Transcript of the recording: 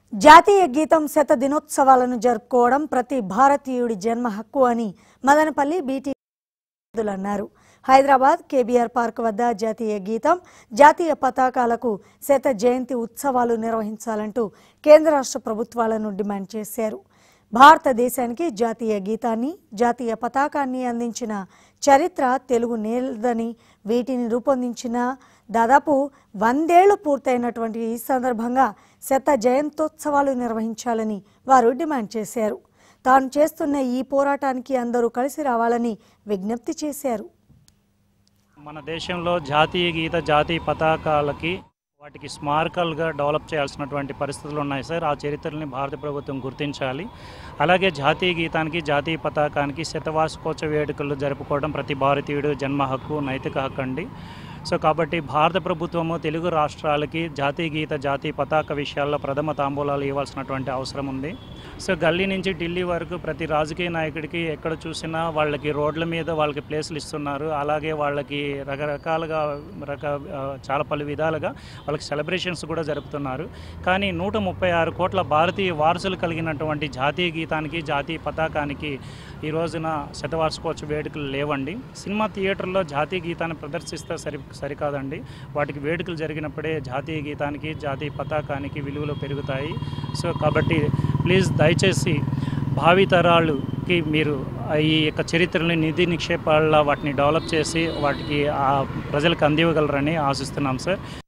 జాతీయ గీతం శత దినోత్సవాలను జరుపుకోవడం ప్రతి భారతీయుడి జన్మ హక్కు అని మదనపల్లి బీటీ అన్నారు హైదరాబాద్ కేబీఆర్ పార్క్ వద్ద జాతీయ గీతం జాతీయ పతాకాలకు శత జయంతి ఉత్సవాలు నిర్వహించాలంటూ కేంద్ర రాష్ట్ర ప్రభుత్వాలను డిమాండ్ చేశారు భారతదేశానికి జాతీయ గీతాన్ని జాతీయ పతాకాన్ని అందించిన చరిత్ర తెలుగు నేలదని వీటిని రూపొందించిన దాదాపు వందేళ్లు పూర్తయినటువంటి ఈ సందర్భంగా శత జయంతోత్సవాలు నిర్వహించాలని వారు డిమాండ్ చేశారు తాను చేస్తున్న ఈ పోరాటానికి అందరూ కలిసి రావాలని విజ్ఞప్తి చేశారు మన దేశంలో జాతీయ గీత జాతీయ పతాకాలకి వాటికి స్మారకాలుగా డెవలప్ చేయాల్సినటువంటి పరిస్థితులు ఉన్నాయి సార్ ఆ చరిత్రని భారత ప్రభుత్వం గుర్తించాలి అలాగే జాతీయ గీతానికి జాతీయ పతాకానికి శతవార్షికోత్సవ వేడుకలు జరుపుకోవడం ప్రతి భారతీయుడు జన్మ హక్కు నైతిక హక్కు అండి సో కాబట్టి భారత ప్రభుత్వము తెలుగు రాష్ట్రాలకి జాతీయ గీత జాతీయ పతాక విషయాల్లో ప్రథమ తాంబూలాలు ఇవ్వాల్సినటువంటి అవసరం ఉంది సో గల్లీ నుంచి ఢిల్లీ వరకు ప్రతి రాజకీయ నాయకుడికి ఎక్కడ చూసినా వాళ్ళకి రోడ్ల మీద వాళ్ళకి ప్లేసులు ఇస్తున్నారు అలాగే వాళ్ళకి రకరకాలుగా రక ఆ, చాలా పలు విధాలుగా వాళ్ళకి సెలబ్రేషన్స్ కూడా జరుపుతున్నారు కానీ నూట ముప్పై ఆరు కోట్ల భారతీయ వారసులు కలిగినటువంటి జాతీయ గీతానికి జాతీయ పతాకానికి ఈ రోజున శతవార్షికోత్సవ వేడుకలు లేవండి సినిమా థియేటర్లో జాతీయ గీతాన్ని ప్రదర్శిస్తే సరి సరికాదండి వాటికి వేడుకలు జరిగినప్పుడే జాతీయ గీతానికి జాతీయ పతాకానికి విలువలు పెరుగుతాయి సో కాబట్టి ప్లీజ్ దయచేసి భావితరాలుకి మీరు ఈ యొక్క చరిత్రని నిధి నిక్షేపాల వాటిని డెవలప్ చేసి వాటికి ఆ ప్రజలకు అందివ్వగలరని ఆశిస్తున్నాం సార్